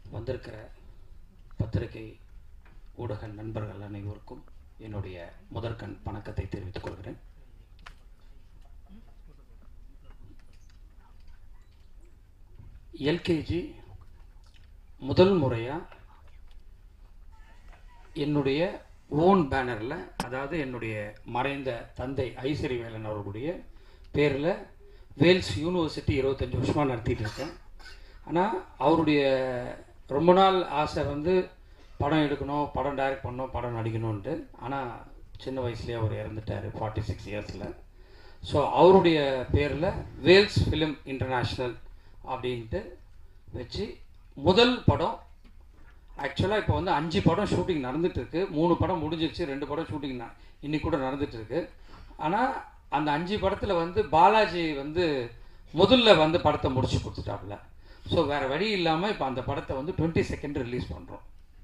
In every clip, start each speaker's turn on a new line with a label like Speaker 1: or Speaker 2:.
Speaker 1: வந்திருக்கிற பத்திரிகை ஊடக நண்பர்கள் அனைவருக்கும் என்னுடைய முதற்கண் வணக்கத்தை தெரிவித்துக் கொள்கிறேன் எல்கேஜி முதல் முறையாக என்னுடைய ஓன் பேனரில் அதாவது என்னுடைய மறைந்த தந்தை ஐஸ்வரி வேலன் அவர்களுடைய பேரில் வேல்ஸ் யூனிவர்சிட்டி இருபத்தஞ்சி வருஷமாக நடத்திட்டு இருக்கேன் ஆனால் அவருடைய ரொம்ப நாள் ஆசை வந்து படம் எடுக்கணும் படம் டைரக்ட் பண்ணணும் படம் நடிக்கணும்ன்ட்டு ஆனால் சின்ன வயசுலேயே அவர் இறந்துட்டார் ஃபார்ட்டி சிக்ஸ் இயர்ஸில் ஸோ அவருடைய பேரில் வேல்ஸ் ஃபிலிம் இன்டர்நேஷ்னல் அப்படின்ட்டு வச்சு முதல் படம் ஆக்சுவலாக இப்போ வந்து அஞ்சு படம் ஷூட்டிங் நடந்துட்டு இருக்கு மூணு படம் முடிஞ்சிருச்சு ரெண்டு படம் ஷூட்டிங் இன்னைக்கு கூட நடந்துட்டு இருக்கு ஆனால் அந்த அஞ்சு படத்தில் வந்து பாலாஜி வந்து முதல்ல வந்து படத்தை முடிச்சு கொடுத்துட்டாப்புல ஸோ வேற வழி இல்லாமல் இப்போ அந்த படத்தை வந்து டுவெண்ட்டி செகண்ட் ரிலீஸ் பண்ணுறோம்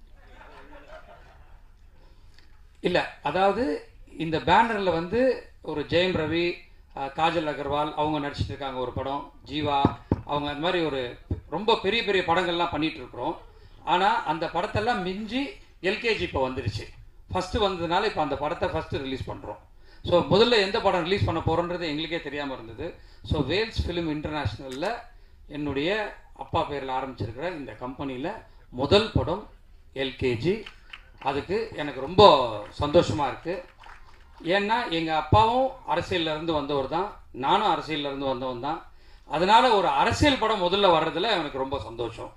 Speaker 1: இல்லை அதாவது இந்த பேனரில் வந்து ஒரு ஜெயம் ரவி அஹ், காஜல் அகர்வால் அவங்க நடிச்சிட்டு இருக்காங்க ஒரு படம் ஜீவா அவங்க அந்த மாதிரி ஒரு ரொம்ப பெரிய பெரிய படங்கள்லாம் பண்ணிட்டு இருக்கிறோம் ஆனால் அந்த படத்தெல்லாம் மிஞ்சி எல்கேஜி இப்போ வந்துருச்சு ஃபஸ்ட்டு வந்ததுனால இப்போ அந்த படத்தை ஃபஸ்ட்டு ரிலீஸ் பண்ணுறோம் ஸோ முதல்ல எந்த படம் ரிலீஸ் பண்ண போகிறோன்றது எங்களுக்கே தெரியாமல் இருந்தது ஸோ வேல்ஸ் ஃபிலிம் இன்டர்நேஷ்னலில் என்னுடைய அப்பா பேரில் ஆரம்பிச்சிருக்கிற இந்த கம்பெனியில் முதல் படம் எல்கேஜி அதுக்கு எனக்கு ரொம்ப சந்தோஷமாக இருக்குது ஏன்னா எங்கள் அப்பாவும் அரசியல்ல இருந்து வந்தவர் தான் நானும் அரசியல்ல இருந்து வந்தவன் தான் அதனால ஒரு அரசியல் படம் முதல்ல வர்றதுல எனக்கு ரொம்ப சந்தோஷம்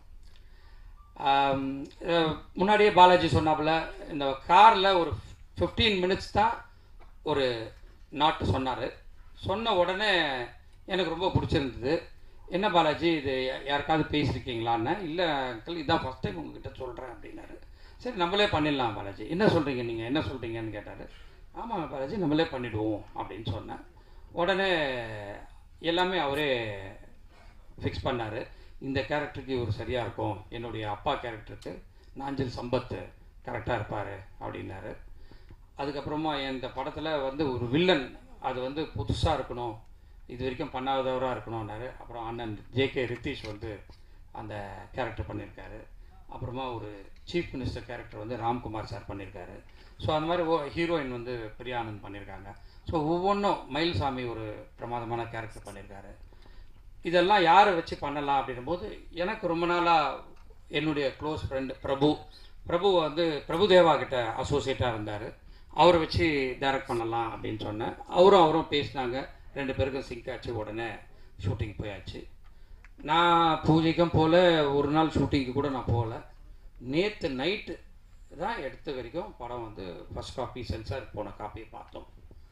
Speaker 1: ஆம், அஹ், முன்னாடியே பாலாஜி சொன்னாப்புல இந்த காரில் ஒரு ஃபிஃப்டீன் மினிட்ஸ் தான் ஒரு நாட்டு சொன்னார் சொன்ன உடனே எனக்கு ரொம்ப பிடிச்சிருந்தது என்ன பாலாஜி இது யா- யாருக்காவது பேசியிருக்கீங்களான்னு இல்லை அங்கிள் இதான் ஃபஸ்ட் டைம் உங்ககிட்ட சொல்கிறேன் அப்படின்னாரு சரி நம்மளே பண்ணிடலாம் பாலாஜி என்ன சொல்கிறீங்க நீங்கள் என்ன சொல்கிறீங்கன்னு கேட்டார் ஆமாம் பாலாஜி நம்மளே பண்ணிடுவோம் அப்படின்னு சொன்னேன் உடனே எல்லாமே அவரே ஃபிக்ஸ் பண்ணார் இந்த கேரக்டருக்கு இவர் சரியாக இருக்கும் என்னுடைய அப்பா கேரக்டருக்கு நாஞ்சில் சம்பத் கரெக்டாக இருப்பார் அப்படின்னாரு அதுக்கப்புறமா இந்த படத்தில் வந்து ஒரு வில்லன் அது வந்து புதுசாக இருக்கணும் இது வரைக்கும் பண்ணாதவராக இருக்கணும்னாரு அப்புறம் அண்ணன் ஜேகே ரித்தீஷ் வந்து அந்த கேரக்டர் பண்ணியிருக்காரு அப்புறமா ஒரு சீஃப் மினிஸ்டர் கேரக்டர் வந்து ராம்குமார் சார் பண்ணியிருக்காரு ஸோ அந்த மாதிரி ஹீரோயின் வந்து பிரியானந்த் பண்ணியிருக்காங்க ஸோ ஒவ்வொன்றும் மயில்சாமி ஒரு பிரமாதமான கேரக்டர் பண்ணியிருக்காரு இதெல்லாம் யாரை வச்சு பண்ணலாம் அப்படின்னும்போது எனக்கு ரொம்ப நாளாக என்னுடைய க்ளோஸ் ஃப்ரெண்ட் பிரபு பிரபு வந்து பிரபுதேவா கிட்ட அசோசியேட்டாக இருந்தார் அவரை வச்சு டைரக்ட் பண்ணலாம் அப்படின்னு சொன்னேன் அவரும் அவரும் பேசினாங்க ரெண்டு பேருக்கும் சிங்க் ஆச்சு உடனே ஷூட்டிங் போயாச்சு நான் பூஜைக்கும் போகல ஒரு நாள் ஷூட்டிங்க்கு கூட நான் போகல நேற்று நைட்டு தான் எடுத்த வரைக்கும் படம் வந்து ஃபர்ஸ்ட் காப்பி சென்சார் போன காப்பியை பார்த்தோம்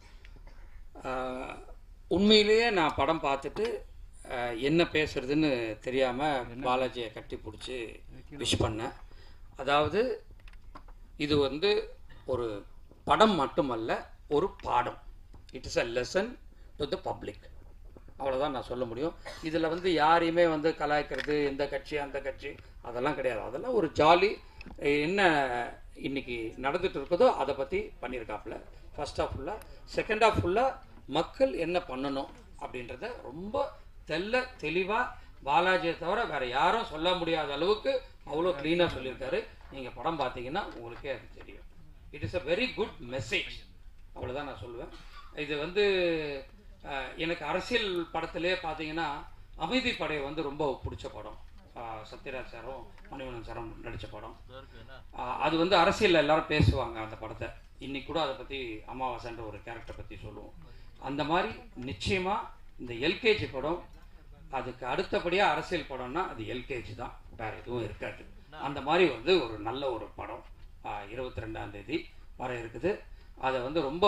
Speaker 1: ஆஹ், உண்மையிலேயே நான் படம் பார்த்துட்டு ஆஹ், என்ன பேசுறதுன்னு தெரியாமல் பாலாஜியை கட்டி பிடிச்சி விஷ் பண்ணேன் அதாவது இது வந்து ஒரு படம் மட்டுமல்ல ஒரு பாடம் it is a lesson to the public அவ்வளோதான் நான் சொல்ல முடியும் இதில் வந்து யாரையுமே வந்து கலாய்க்கிறது எந்த கட்சி அந்த கட்சி அதெல்லாம் கிடையாது அதெல்லாம் ஒரு ஜாலி என்ன இன்னைக்கு நடந்துட்டு இருக்குதோ அதை பற்றி பண்ணியிருக்காப்புல ஃபர்ஸ்ட் ஆஃப் ஃபுல்லாக செகண்ட் ஆஃப் ஃபுல்லாக மக்கள் என்ன பண்ணணும் அப்படின்றத ரொம்ப தெல்ல தெளிவாக பாலாஜியை தவிர வேற யாரும் சொல்ல முடியாத அளவுக்கு அவ்வளோ க்ளீனாக சொல்லியிருக்காரு நீங்கள் படம் பார்த்தீங்கன்னா உங்களுக்கே அது தெரியும் it is a very good message அவ்வளோதான் நான் சொல்லுவேன் இது வந்து அஹ், எனக்கு அரசியல் படத்திலே பார்த்தீங்கன்னா அமைதி படை வந்து ரொம்ப பிடிச்ச படம் அஹ், சத்யராஜ் சாரும் மணிவண்ணன் சாரும் நடித்த படம் அஹ், அது வந்து அரசியலில் எல்லாரும் பேசுவாங்க அந்த படத்தை இன்னைக்கு கூட அதை பற்றி அமாவாசைன்ற ஒரு கேரக்டர் பற்றி சொல்லுவோம் அந்த மாதிரி நிச்சயமாக இந்த எல்கேஜி படம் அதுக்கு அடுத்தபடியாக அரசியல் படம்னா அது எல்கேஜி தான் வேற எதுவும் இருக்காது அந்த மாதிரி வந்து ஒரு நல்ல ஒரு படம் இருபத்தி ரெண்டாம் தேதி வர இருக்குது அதை வந்து ரொம்ப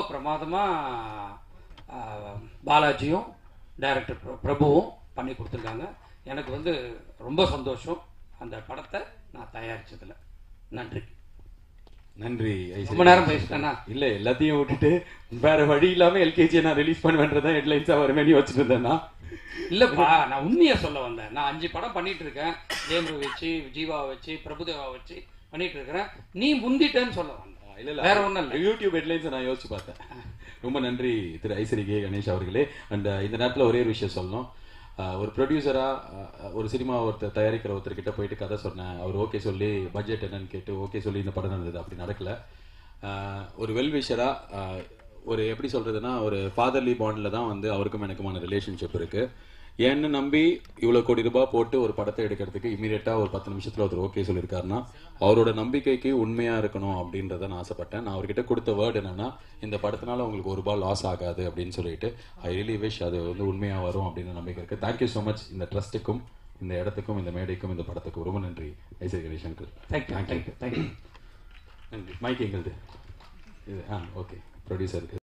Speaker 1: பிரமாதமாக பாலாஜியும் டைரக்டர் பிர- பிரபுவும் பண்ணி கொடுத்துருக்காங்க எனக்கு வந்து ரொம்ப சந்தோஷம் அந்த படத்தை நான் தயாரிச்சதுல நன்றி
Speaker 2: நன்றி ஐசரி.
Speaker 1: ரொம்ப நேரம் பேசிட்டேனா
Speaker 2: இல்ல எல்லாத்தையும் விட்டுட்டு வேற வழி இல்லாம எல்கேஜி நான் ரிலீஸ் பண்ணுவேன்றதான் ஹெட்லைன்ஸா வருமே நீ வச்சுட்டு இருந்தேன்னா
Speaker 1: இல்லப்பா நான் உண்மையை சொல்ல வந்தேன் நான் அஞ்சு படம் பண்ணிட்டு இருக்கேன் ஜேம்ரு வச்சு ஜீவா வச்சு பிரபுதேவா வச்சு பண்ணிட்டு இருக்கிறேன் நீ முந்திட்டேன்னு சொல்ல வந்தேன்
Speaker 2: இல்ல இல்ல
Speaker 1: வேற ஒண்ணும் இல்ல
Speaker 2: யூடியூப் ஹெட்லைன்ஸ் நான் யோசிச்சு பார்த்தேன் ரொம்ப நன்றி திரு ஐசரி கே கணேஷ் அவர்களே அண்ட் இந்த நேரத்துல ஒரே ஒரு விஷயம் சொல்லணும் ஆஹ் ஒரு ப்ரொடியூசராக ஒரு சினிமா ஒருத்தர் தயாரிக்கிற ஒருத்தர்கிட்ட போயிட்டு கதை சொன்னேன் அவர் ஓகே சொல்லி பட்ஜெட் என்னன்னு கேட்டு ஓகே சொல்லி இந்த படம் நடந்தது அப்படி நடக்கல ஆஹ் ஒரு வெல்விஷராக ஒரு எப்படி சொல்றதுன்னா ஒரு ஃபாதர்லி பாண்டில் தான் வந்து அவருக்கும் எனக்குமான ரிலேஷன்ஷிப் இருக்கு என்ன நம்பி இவ்வளோ கோடி ரூபாய் போட்டு ஒரு படத்தை எடுக்கிறதுக்கு இமீடியட்டாக ஒரு பத்து நிமிஷத்தில் ஒருத்தர் ஓகே சொல்லியிருக்காருன்னா அவரோட நம்பிக்கைக்கு உண்மையாக இருக்கணும் அப்படின்றத நான் ஆசைப்பட்டேன் நான் அவர்கிட்ட கொடுத்த வேர்டு என்னன்னா இந்த படத்தினால உங்களுக்கு ஒரு ரூபாய் லாஸ் ஆகாது அப்படின்னு சொல்லிட்டு ஐ ரியலி விஷ் அது வந்து உண்மையாக வரும் அப்படின்னு நம்பிக்கை இருக்கு தேங்க்யூ ஸோ மச் இந்த ட்ரஸ்ட்டுக்கும் இந்த இடத்துக்கும் இந்த மேடைக்கும் இந்த படத்துக்கும் ரொம்ப நன்றி Ishari Ganesh uncle
Speaker 1: thank you thank you thank you
Speaker 2: நன்றி மைக் எங்களுது இது ஆ ஓகே ப்ரொடியூசருக்கு